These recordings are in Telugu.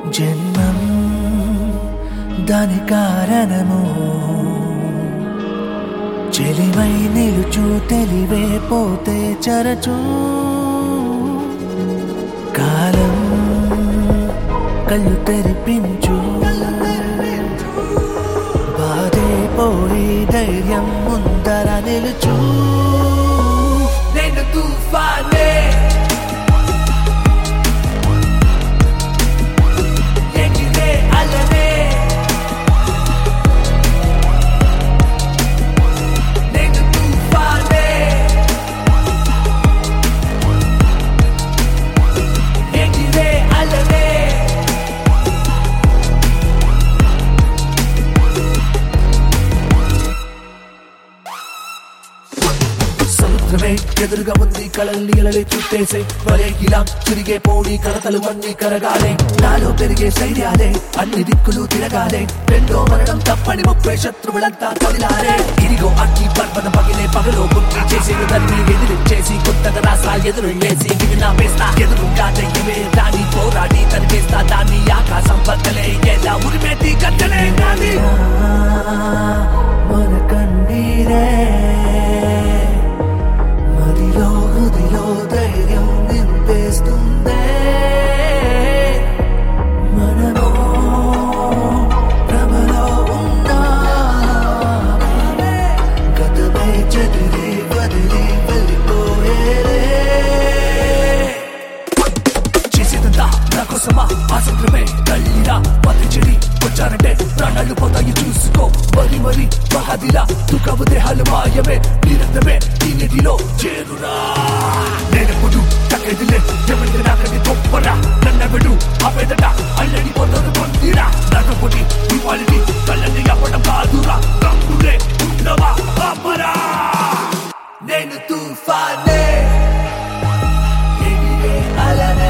జన్మం దాని కారణము చెలివై నిలుచు తెలివే పోతే చరచు కాలం కళ్ళు తెరిపించు బాధే పోయి ధైర్యం ముందర నిలుచు నేను తుఫానే ఎగిరే అలనే నేను తుఫానే ఎగిరే అలనే సముద్రమే ఎదురుగా ఉంది కళల్ని అలలే చుట్టేసే వరే ఇలా తిరిగే పోని కడతలు అన్ని కరగాలే నాలో పెరిగే శైర్యాలే అన్ని దిక్కులు తిరగాలే రెండో మరణం తప్పని ముప్పై శత్రువులంతా కదిలారే ఇదిగో అగ్గి పర్వతం పగిలే పగలో బుద్ధి చేసి దాన్ని ఎదిరించేసి కొత్తగా రాసా ఎదురు వేసి దిగిన వేస్తా ఎదురుగా దయ్యమే దాన్ని పోరాడి తరివేస్తా దాన్ని ఆకాశం బద్దలే ఎలా ఉరిమేటి గద్దలే గాని మన కన్నీరే మదిలో హృదిలో ధైర్యం నింపేస్తుందే మనమో భ్రమలో ఉన్నా గతమై చెదిరి వదిలి వెళ్ళిపోయేదే చేసేదంతా నా కోసమా ఆసక్రమే తల్లిరా పతి చెడి వచ్చారంటే ప్రాణాలు పోతాయి చూసుకో మరి మరి మహదిలా దుఃఖము దేహాలు మాయమే నీరందమే ఈ నిధిలో చేరురా నేనెప్పుడు తగ్గదిలే ఏమంటే నాకది గొప్పరా నన్నెవడు అవేదట అల్లడి పొందరు పొందిరా నాతో పొడి ఇవాళని కళ్ళని అవ్వడం కాదురా తమ్ముడే ఉండవా అమ్మరా నేను తుఫానే ఎగిరే అలనే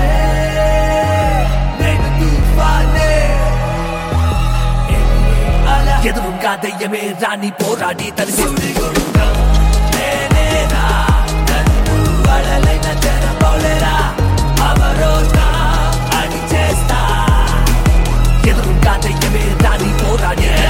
నేను తుఫానే ఎగిరే అల ఎదురుగా దయ్యమే రాని పోరాడి తలిసి నేనేరా నన్ను అలలైన జనపోలేరా అవరోధా అని చేస్తా ఎదురుగా దయ్యమే రాని పోరాడి